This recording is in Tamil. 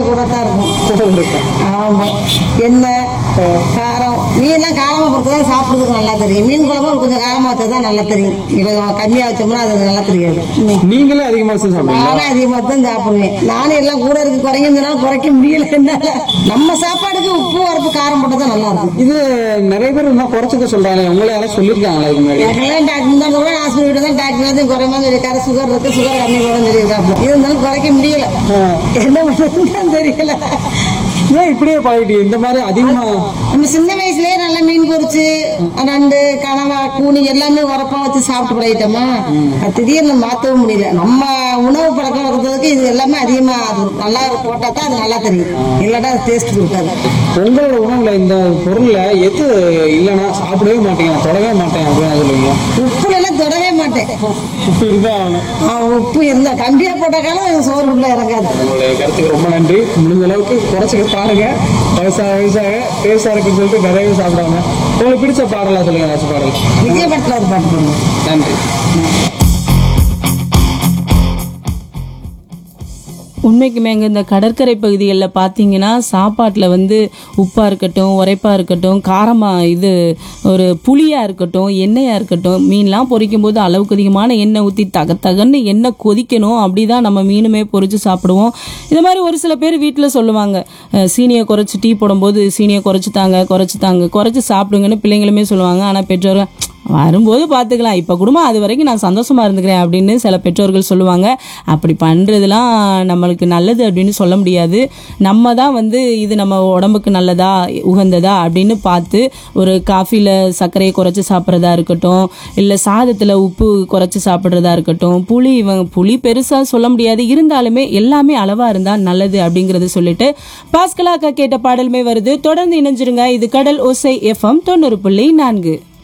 கூட தான் இருக்கும் கூட இருக்கும் ஆமா எண்ணெய் காரம் மீன்லாம் காரமா பொறுத்து தான் சாப்பிடுறதுக்கு நல்லா தெரியும் மீன் குழம்பு கொஞ்சம் காரமா வச்சா தான் நல்லா தெரியும் இப்போ கம்மியா வச்சோம்னா அது நல்லா தெரியாது நீங்களே அதிகமா வச்சு சாப்பிடுவீங்களா நானும் அதிகமாக தான் சாப்பிடுவேன் நானும் எல்லாம் கூட இருக்கு குறைங்கனால குறைக்க முடியல என்னால நம்ம சாப்பாடுக்கு உப்பு வரப்பு காரம் போட்டு தான் நல்லா இருக்கும் இது நிறைய பேர் இன்னும் குறைச்சிக்க சொல்றாங்க உங்களை யாரும் சொல்லியிருக்காங்களா இதுக்கு முன்னாடி எனக்கெல்லாம் டாக்டர் தான் கூட ஹாஸ்பிட்டல் விட்டு தான் டாக்டர் வந்து குறைமா சொல்லியிருக்காரு சுகர் இருக்கு சுகர் கம்மி கூட சொல்லியிருக்காங்க இருந்தாலும் குறைக்க முடியல என்ன பண்ணுறதுன்னு தெரியல ஏன் இப்படியே பழகிட்டீங்க இந்த மாதிரி அதிகமா நம்ம சின்ன வயசுலயே நல்லா மீன் பொரிச்சு நண்டு கனவா கூனி எல்லாமே உரப்பா வச்சு சாப்பிட்டு பழகிட்டோமா அது திடீர்னு மாத்தவும் முடியல நம்ம உணவு பழக்கம் வளர்க்கறதுக்கு இது எல்லாமே அதிகமா அது நல்லா போட்டா தான் அது நல்லா தெரியும் இல்லாட்டா அது டேஸ்ட் கொடுக்காது உங்களோட உணவுல இந்த பொருள்ல எது இல்லைன்னா சாப்பிடவே மாட்டீங்க நான் தொடவே மாட்டேன் அப்படின்னு சொல்லுவீங்க உப்புல எல்லாம் தொடவே மாட்டேன் உப்பு இருந்தா ஆகணும் ஆ, உப்பு இருந்தா கம்மியா போட்ட காலம் சோறு உள்ள இறங்காது உங்களுடைய கருத்துக்கு ரொம்ப நன்றி முடிஞ்ச அளவுக்கு குறைச்சிக்க பாருங்க வயசாக வயசாக டேஸ்டா இருக்குன்னு சொல்லிட்டு நிறையவே சாப்பிடாம உங்களுக்கு பிடிச்ச பாடலா சொல்லுங்க ஏதாச்சும் பாடல் விஜயபட்டில் ஒரு பாட்டு பண்ணுவோம் நன்றி உண்மைக்குமேங்க இந்த கடற்கரை பகுதிகளில் பார்த்தீங்கன்னா சாப்பாட்டில் வந்து உப்பாக இருக்கட்டும் உரைப்பாக இருக்கட்டும் காரமாக இது ஒரு புளியாக இருக்கட்டும் எண்ணெயாக இருக்கட்டும் மீன்லாம் பொரிக்கும் போது அளவுக்கு அதிகமான எண்ணெய் ஊற்றி தக தகன்னு எண்ணெய் கொதிக்கணும் அப்படி தான் நம்ம மீனுமே பொரிச்சு சாப்பிடுவோம் இந்த மாதிரி ஒரு சில பேர் வீட்டில் சொல்லுவாங்க அஹ், சீனியை குறைச்சி டீ போடும்போது சீனியை குறைச்சி தாங்க குறைச்சி தாங்க குறைச்சி சாப்பிடுங்கன்னு பிள்ளைங்களுமே சொல்லுவாங்க ஆனால் பெற்றோர்கள் வரும்போது பார்த்துக்கலாம் இப்போ குடும்பம் அது வரைக்கும் நான் சந்தோஷமா இருந்துக்கிறேன் அப்படின்னு சில பெற்றோர்கள் சொல்லுவாங்க அப்படி பண்ணுறதுலாம் நம்மளுக்கு நல்லது அப்படின்னு சொல்ல முடியாது நம்ம தான் வந்து இது நம்ம உடம்புக்கு நல்லதா உகந்ததா அப்படின்னு பார்த்து ஒரு காஃபியில் சர்க்கரையை குறைச்சி சாப்பிட்றதா இருக்கட்டும் இல்லை சாதத்தில் உப்பு குறைச்சி சாப்பிட்றதா இருக்கட்டும் புளி இவங்க புளி பெருசாக சொல்ல முடியாது இருந்தாலுமே எல்லாமே அளவாக இருந்தால் நல்லது அப்படிங்கிறது சொல்லிட்டு பாஸ்கலா அக்கா கேட்ட பாடலுமே வருது தொடர்ந்து இணைஞ்சிருங்க இது கடல் ஓசை எஃப்எம் தொண்ணூறு புள்ளி நான்கு